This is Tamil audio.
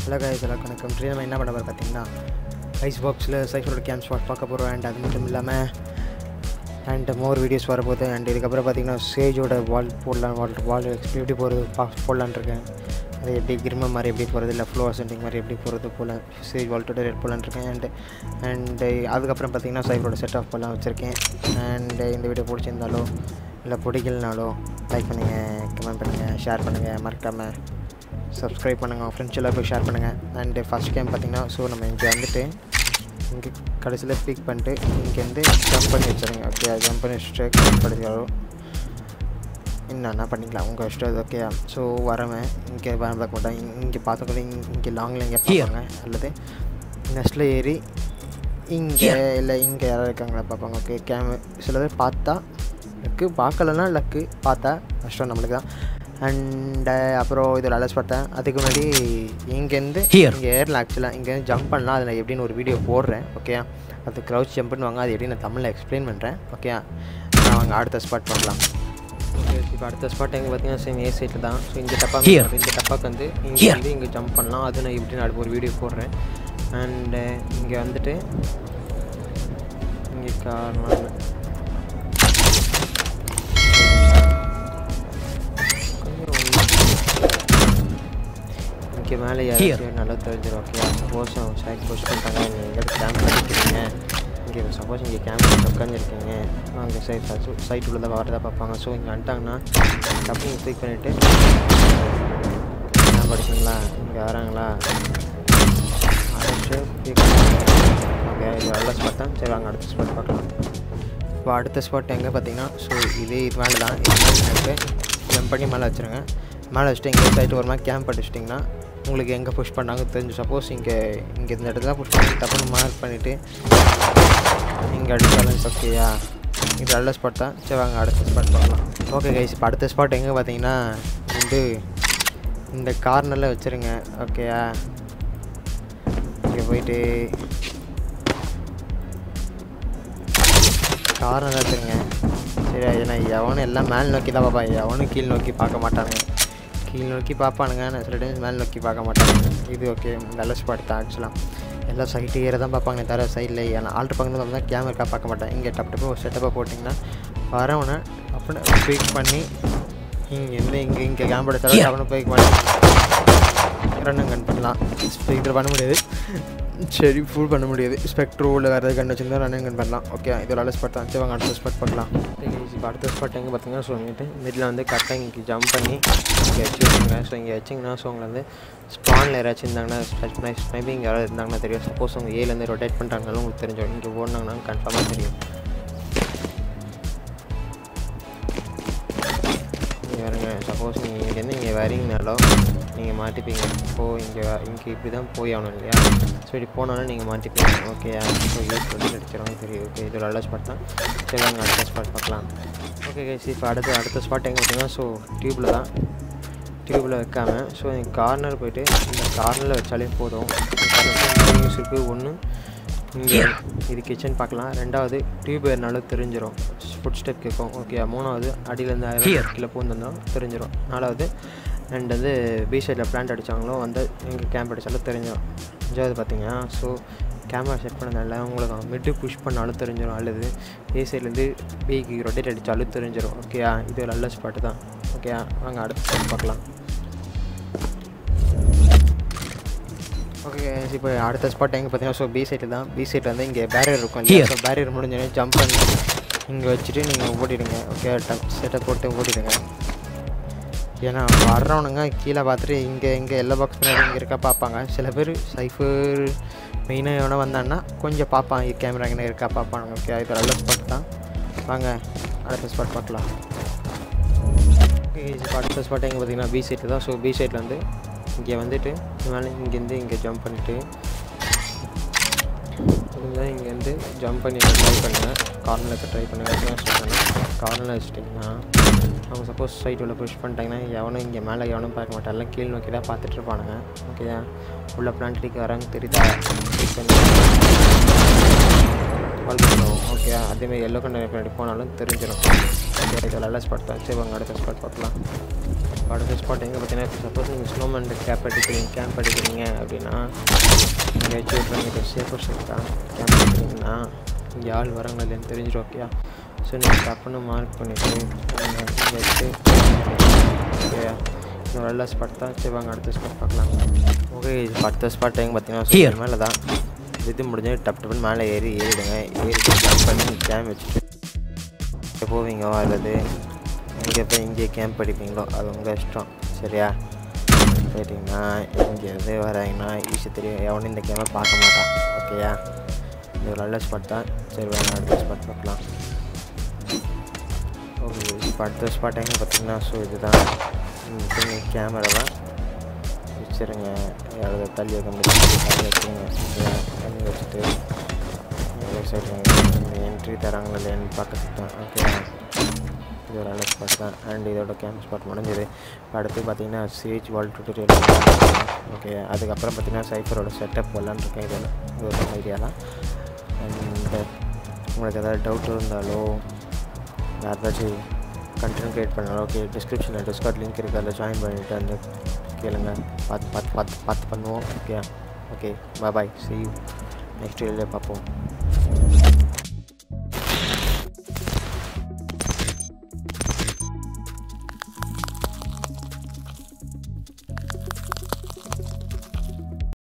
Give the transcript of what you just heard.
ஹலோ கைஸ் எல்லாம் வணக்கம் ட்ரீ நம்ம என்ன பண்ண போகிறோம் பார்த்தீங்கன்னா ஐஸ் பாக்ஸில் சைஃபரோட கேம் ஸ்பாட் பார்க்க போகிறோம் அண்ட் அது மட்டும் இல்லாமல் அண்ட் மோர் வீடியோஸ் வரப்போகுது அண்ட் இதுக்கப்புறம் பார்த்தீங்கன்னா சேஜோட வால் போடலாம் வால் வால் எப்படி போகிறது பா போடலான்னு இருக்கேன் அது எப்படி கிரிம மாதிரி எப்படி போகிறது இல்லை ஃப்ளோ அசென்டிங் மாதிரி எப்படி போகிறது போல் சேஜ் வால் டுடர் போடலான்னு இருக்கேன் அண்ட் அண்ட் அதுக்கப்புறம் பார்த்தீங்கன்னா சைஃபரோட செட் ஆஃப் போடலாம் வச்சுருக்கேன் அண்ட் இந்த வீடியோ பிடிச்சிருந்தாலோ இல்லை பிடிக்கலனாலோ லைக் பண்ணுங்கள் கமெண்ட் பண்ணுங்கள் ஷேர் பண்ணுங்கள் மறக்காமல் சப்ஸ்கிரைப் பண்ணுங்கள் உங்கள் ஃப்ரெண்ட்ஸ் எல்லாம் போய் ஷேர் பண்ணுங்கள் அண்டு ஃபஸ்ட் கேம் பார்த்தீங்கன்னா ஸோ நம்ம இங்கே வந்துட்டு இங்கே கடைசியில் பிக் பண்ணிட்டு இங்கேருந்து ஜம்ப் பண்ணி வச்சுருங்க ஓகே ஜம்ப் பண்ணி வச்சுட்டு படிச்சாலும் என்னென்ன பண்ணிக்கலாம் உங்கள் இஷ்டம் ஓகே ஸோ வரவன் இங்கே வர பார்க்க மாட்டேன் இங்கே பார்த்தக்குள்ள இங்கே லாங்கில் இங்கே பார்ப்பாங்க அல்லது நெஸ்ட்டில் ஏறி இங்கே இல்லை இங்கே யாராவது இருக்காங்களா பார்ப்பாங்க ஓகே கேம் சில பேர் பார்த்தா லக்கு பார்க்கலன்னா லக்கு பார்த்தா கஷ்டம் நம்மளுக்கு தான் அண்டு அப்புறம் இதில் அலஸ் பார்த்தேன் அதுக்கு முன்னாடி இங்கேருந்து Here. இங்கே ஏரில் ஆக்சுவலாக இங்கேருந்து ஜம்ப் பண்ணலாம் அதில் எப்படின்னு ஒரு வீடியோ போடுறேன் ஓகே அது க்ரௌச் ஜம்ப்னு வாங்க அது எப்படி நான் தமிழில் எக்ஸ்பிளைன் பண்ணுறேன் ஓகே நான் அவங்க அடுத்த ஸ்பாட் பண்ணலாம் ஓகே இப்போ அடுத்த ஸ்பாட் எங்கே பார்த்தீங்கன்னா சேம் ஏ சைட்டில் தான் ஸோ இந்த டப்பா Here. இந்த டப்பாக்கு வந்து இங்கே Here. வந்து இங்கே ஜம்ப் பண்ணலாம் அது நான் எப்படி நான் ஒரு வீடியோ போடுறேன் அண்டு இங்கே வந்துட்டு இங்கே காரணம் இங்கே மேலே யாராச்சும் நல்லா தெரிஞ்சிடும் ஓகே சப்போஸ் அவங்க சைட் போஸ்ட் பண்ணிட்டாங்க நீங்கள் எங்கே கேம்ப் பண்ணிக்கிறீங்க இங்கே சப்போஸ் இங்கே கேம்ப் உட்காந்துருக்கீங்க அங்கே சைட் சைட் உள்ளதை வரதா பார்ப்பாங்க ஸோ இங்கே வந்துட்டாங்கன்னா டப்பு கிளிக் பண்ணிவிட்டு கேம்ப் அடிச்சிங்களா இங்கே வராங்களா அடிச்சு ஓகே இது நல்ல ஸ்பாட் தான் சரி வாங்க அடுத்த ஸ்பாட் பார்க்கலாம் இப்போ அடுத்த ஸ்பாட் எங்கே பார்த்தீங்கன்னா ஸோ இதே இது மேலே தான் இது ஜம்ப் பண்ணி மேலே வச்சுருங்க மேலே வச்சுட்டு இங்கே சைட்டு ஒரு மாதிரி கேம்ப் அடிச்சிட்டிங்கன்னா உங்களுக்கு எங்கே புஷ் பண்ணாங்க தெரிஞ்சு சப்போஸ் இங்கே இங்கே இந்த இடத்துல புஷ் பண்ணி தப்புன்னு மார்க் பண்ணிவிட்டு இங்கே அடித்தாலும் ஓகேயா இது நல்ல ஸ்பாட் தான் சரி வாங்க அடுத்த ஸ்பாட் பார்க்கலாம் ஓகே கைஸ் இப்போ அடுத்த ஸ்பாட் எங்கே பார்த்தீங்கன்னா வந்து இந்த கார்னரில் வச்சுருங்க ஓகேயா இங்கே போயிட்டு காரணம் வச்சுருங்க சரி ஏன்னா எவனும் எல்லாம் மேல் நோக்கி தான் பார்ப்பான் எவனும் கீழ் நோக்கி பார்க்க மாட்டானுங்க கீழ் நோக்கி பார்ப்பானுங்க நான் சில டைம்ஸ் மேல் நோக்கி பார்க்க மாட்டானுங்க இது ஓகே நல்ல ஸ்பாட் தான் ஆக்சுவலாக எல்லாம் சைட்டு ஏற தான் பார்ப்பாங்க தவிர சைடில் ஏன்னா ஆல்ட்ரு பக்கத்தில் பார்த்தா கேமரா பார்க்க மாட்டேன் இங்கே டப் டப்பு ஒரு செட்டப்பாக போட்டிங்கன்னா வரவனை அப்படின்னு பிக் பண்ணி இங்கேருந்து இங்கே இங்கே கேமரா தவிர அவனை பிக் பண்ணி ரன்னும் கன் பண்ணலாம் ஸ்பெக்ட்ரு பண்ண முடியாது சரி ஃபுல் பண்ண முடியாது ஸ்பெக்ட்ரோவில் வேறு ஏதாவது கன் வச்சிருந்தா ரன்னிங் கன் பண்ணலாம் ஓகே இது ஒரு நல்ல ஸ்பாட் தான் சரி வாங்க அடுத்த ஸ்பாட் பண்ணலாம் இப்போ அடுத்த ஸ்பாட் எங்கே பார்த்தீங்கன்னா ஸோ வந்துட்டு மிடில் வந்து கரெக்டாக இங்கே ஜம்ப் பண்ணி இங்கே வச்சு வச்சுங்க ஸோ இங்கே வச்சிங்கன்னா ஸோ உங்களை வந்து ஸ்பானில் யாராச்சும் இருந்தாங்கன்னா மேபி இங்கே யாராவது இருந்தாங்கன்னா தெரியும் சப்போஸ் உங்கள் ஏலேருந்து ரொட்டேட் பண்ணுறாங்கனாலும் உங்களுக்கு தெரிஞ்சிடும் இங்கே ஓடினாங்கன்னா கன்ஃபார்மாக தெரியும் இங்கே வருங்க சப்போஸ் நீங்கள் இங்கேருந்து இங்கே வரீங்கனாலும் நீங்கள் மாட்டிப்பீங்க ஓ இங்கே இங்கே இப்படி தான் போய் ஆகணும் இல்லையா ஸோ இப்படி போனாலும் நீங்கள் மாட்டிப்பீங்க ஓகேயா ஸோ யூஸ் பண்ணி அடிச்சிடலாம் தெரியும் ஓகே இது நல்ல ஸ்பாட் தான் சரி வாங்க அடுத்த ஸ்பாட் பார்க்கலாம் ஓகே கைஸ் இப்போ அடுத்த அடுத்த ஸ்பாட் எங்கே பார்த்தீங்கன்னா ஸோ டியூப்பில் தான் டியூப்பில் வைக்காம ஸோ இந்த கார்னர் போயிட்டு இந்த கார்னரில் வச்சாலே போதும் யூஸ் இருக்குது ஒன்று இங்கே இது கிச்சன் பார்க்கலாம் ரெண்டாவது டியூப் ஏறினாலும் தெரிஞ்சிடும் ஃபுட் ஸ்டெப் கேட்கும் ஓகே மூணாவது அடியிலேருந்து கீழே பூந்தோம் தெரிஞ்சிடும் நாலாவது அண்ட் வந்து பி சைடில் பிளான்ட் அடித்தாங்களோ வந்து எங்கே கேம்ப் அடித்தாலும் தெரிஞ்சிடும் அஞ்சாவது பார்த்தீங்கன்னா ஸோ கேமரா செட் பண்ணதால உங்களுக்கு மிட்டு புஷ் பண்ணாலும் தெரிஞ்சிடும் அல்லது ஏ சைட்லேருந்து பிக்கு ரொட்டேட் அடித்தாலும் தெரிஞ்சிடும் ஓகேயா இது ஒரு நல்ல ஸ்பாட்டு தான் ஓகேயா வாங்க அடுத்த ஸ்பாட் பார்க்கலாம் ஓகே இப்போ அடுத்த ஸ்பாட் எங்கே பார்த்தீங்கன்னா ஸோ பி சைட்டில் தான் பி சைட் வந்து இங்கே பேரியர் இருக்கும் இல்லையா ஸோ பேரியர் முடிஞ்சோடனே ஜம்ப் பண்ணி இங்கே வச்சுட்டு நீங்கள் ஓடிடுங்க ஓகே செட்டை போட்டு ஓடிடுங்க ஏன்னா வர்றவனுங்க கீழே பார்த்துட்டு இங்கே இங்கே எல்லா பாக்ஸ் பின்னாடி இங்கே இருக்கா பார்ப்பாங்க சில பேர் சைஃபர் மெயினாக எவனா வந்தான்னா கொஞ்சம் பார்ப்பான் கேமரா இங்கே இருக்கா பார்ப்பானுங்க ஓகே இது நல்ல ஸ்பாட் தான் வாங்க அடுத்த ஸ்பாட் பார்க்கலாம் ஓகே இப்போ அடுத்த ஸ்பாட் எங்கே பார்த்தீங்கன்னா பி சைட்டில் தான் ஸோ பி சைட்டில் வந்து இங்கே வந்துட்டு மேலே இங்கேருந்து இங்கே ஜம்ப் பண்ணிட்டு முடிஞ்சால் இங்கேருந்து ஜம்ப் பண்ணி ட்ரை பண்ணுங்கள் கார்னருக்கு ட்ரை பண்ணுங்கள் சொல்கிறேன் கார்னரில் வச்சுட்டிங்கன்னா அவங்க சப்போஸ் சைட் உள்ள புஷ் பண்ணிட்டாங்கன்னா எவனும் இங்கே மேலே எவனும் பார்க்க மாட்டான் எல்லாம் கீழ் நோக்கி தான் பார்த்துட்டு இருப்பானுங்க ஓகேயா உள்ள பிளான்டிக்கு வராங்க தெரியுதா கால் பண்ணுவோம் ஓகே அதேமாதிரி எல்லோ கண்டர் பின்னாடி போனாலும் தெரிஞ்சிடும் ஓகே இது நல்ல ஸ்பாட் தான் சரி வாங்க அடுத்த ஸ்பாட் பார்க்கலாம் அடுத்த ஸ்பாட் எங்கே பார்த்தீங்கன்னா சப்போஸ் நீங்கள் ஸ்னோமேன் கேப் அடிக்கிறீங்க கேம்ப் அடிக்கிறீங்க அப்படின்னா எங்கேயாச்சும் பண்ணிட்டு சேஃபர் சைட்டாக கேம்ப் அடிக்கிறீங்கன்னா இங்கே ஆள் வராங்க இல்லைன்னு தெரிஞ்சிடும் ஓகேயா ஸோ நீங்கள் டப்புன்னு மார்க் பண்ணிவிட்டு எங்கேயாச்சும் ஓகேயா இன்னும் நல்ல ஸ்பாட் தான் சரி வாங்க அடுத்த ஸ்பாட் பார்க்கலாம் ஓகே இப்போ அடுத்த ஸ்பாட் எங்கே பார்த்தீங்கன்னா மேலே தான் இது முடிஞ்சு டப் டப்புன்னு மேலே ஏறி ஏறிடுங்க ஏறிட்டு ஜம்ப் பண்ணி கேம் வச்சுட்டு போவீங்க அல்லது இங்கே போய் இங்கே கேம்ப் அடிப்பீங்களோ அது உங்கள் இஷ்டம் சரியா போயிட்டீங்கன்னா இங்கே எது வராங்கன்னா ஈஸி தெரியும் எவனும் இந்த கேமை பார்க்க மாட்டான் ஓகேயா இது ஒரு நல்ல ஸ்பாட் தான் சரி வேணும் அடுத்த ஸ்பாட் பார்க்கலாம் ஓகே இப்போ அடுத்த ஸ்பாட் எங்கே பார்த்தீங்கன்னா ஸோ இதுதான் கேமராவை வச்சுருங்க யாராவது தள்ளி வைக்க முடியும் தள்ளி வச்சுருங்க சரியா தள்ளி வச்சுட்டு சைடு என்ட்ரி தராங்களா இல்லையான்னு பார்க்கறதுக்கு தான் ஓகே இது ஒரு நல்ல ஸ்பாட் தான் அண்ட் இதோட கேம் ஸ்பாட் முடிஞ்சது இப்போ அடுத்து பார்த்தீங்கன்னா சேஜ் வால் டுட்டோரியல் ஓகே அதுக்கப்புறம் பார்த்தீங்கன்னா சைஃபரோட செட்டப் வரலான்னு இருக்கேன் இதில் இது ஒரு ஐடியா தான் அண்ட் உங்களுக்கு ஏதாவது டவுட் இருந்தாலோ யாராச்சும் கண்டென்ட் க்ரியேட் பண்ணாலும் ஓகே டிஸ்கிரிப்ஷனில் டிஸ்கார்ட் லிங்க் இருக்குது அதில் ஜாயின் பண்ணிவிட்டு அந்த கேளுங்க பார்த்து பார்த்து பார்த்து பார்த்து பண்ணுவோம் okay okay bye see you next வீடியோவில் பார்ப்போம்